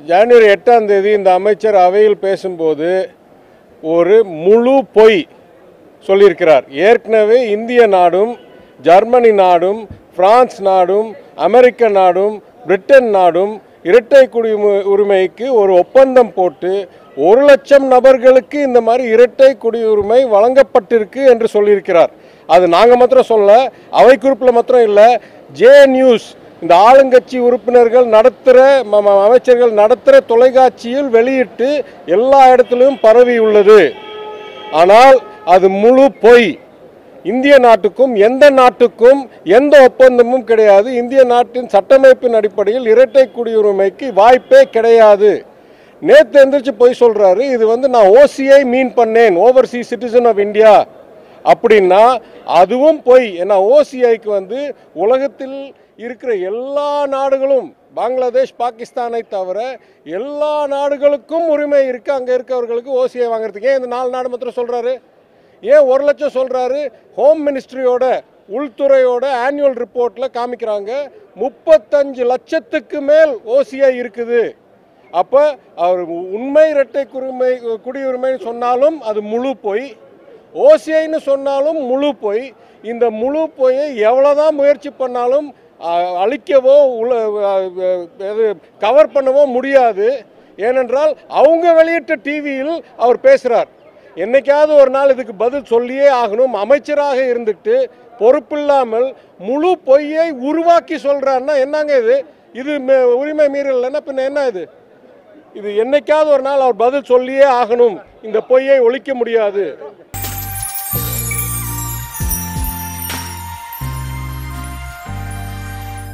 ஜனவரி எட்டாம் தேதி இந்த அமைச்சர் அவையில் பேசும்போது ஒரு முழு பொய் சொல்லியிருக்கிறார் ஏற்கனவே இந்திய நாடும் ஜெர்மனி நாடும் பிரான்ஸ் நாடும் அமெரிக்க நாடும் பிரிட்டன் நாடும் இரட்டை குடியுரிமை உரிமைக்கு ஒரு ஒப்பந்தம் போட்டு ஒரு லட்சம் நபர்களுக்கு இந்த மாதிரி இரட்டை குடியுரிமை வழங்கப்பட்டிருக்கு என்று சொல்லியிருக்கிறார் அது நாங்கள் மாத்திரம் சொல்ல அவை குறிப்பில் மாத்திரம் இல்லை ஜே நியூஸ் இந்த ஆளுங்கட்சி உறுப்பினர்கள் நடத்துகிற அமைச்சர்கள் நடத்துகிற தொலைக்காட்சியில் வெளியிட்டு எல்லா இடத்துலையும் பரவி உள்ளது ஆனால் அது முழு பொய் இந்திய நாட்டுக்கும் எந்த நாட்டுக்கும் எந்த ஒப்பந்தமும் கிடையாது இந்திய நாட்டின் சட்டமைப்பின் அடிப்படையில் இரட்டை குடியுரிமைக்கு வாய்ப்பே கிடையாது நேற்று எந்திரிச்சு பொய் சொல்றாரு இது வந்து நான் ஓசிஐ மீன் பண்ணேன் ஓவர்சீஸ் சிட்டிசன் ஆஃப் இந்தியா அப்படின்னா அதுவும் பொய் ஏன்னா ஓசிஐக்கு வந்து உலகத்தில் இருக்கிற எல்லா நாடுகளும் பங்களாதேஷ் பாகிஸ்தானை தவிர எல்லா நாடுகளுக்கும் உரிமை இருக்கு அங்க இருக்கவர்களுக்கு ஓசிஐ வாங்குறதுக்கு ஏன் இந்த நாலு நாடு மாத்திரம் சொல்றாரு ஏன் ஒரு லட்சம் சொல்றாரு ஹோம் மினிஸ்ட்ரியோட உள்துறையோட ஆனுவல் ரிப்போர்ட்ல காமிக்கிறாங்க முப்பத்தஞ்சு லட்சத்துக்கு மேல் ஓசிஐ இருக்குது அப்போ அவர் உண்மை இரட்டை குடிமை குடியுரிமைன்னு சொன்னாலும் அது முழு பொய் ஓசிஐன்னு சொன்னாலும் முழு பொய் இந்த முழு பொய்யை எவ்வளோதான் முயற்சி பண்ணாலும் அஹ், அழிக்கவோ உல இது கவர் பண்ணவோ முடியாது ஏனென்றால் அவங்க வெளியிட்ட டிவியில் அவர் பேசுகிறார் என்னைக்காவது ஒரு நாள் இதுக்கு பதில் சொல்லியே ஆகணும் அமைச்சராக இருந்துட்டு பொறுப்பில்லாமல் முழு பொய்யை உருவாக்கி சொல்றாருன்னா என்னங்க இது இது மே- உரிமை மீறல் இல்லைன்னா பின்ன என்ன இது இது என்னைக்காவது ஒரு நாள் அவர் பதில் சொல்லியே ஆகணும் இந்த பொய்யை ஒழிக்க முடியாது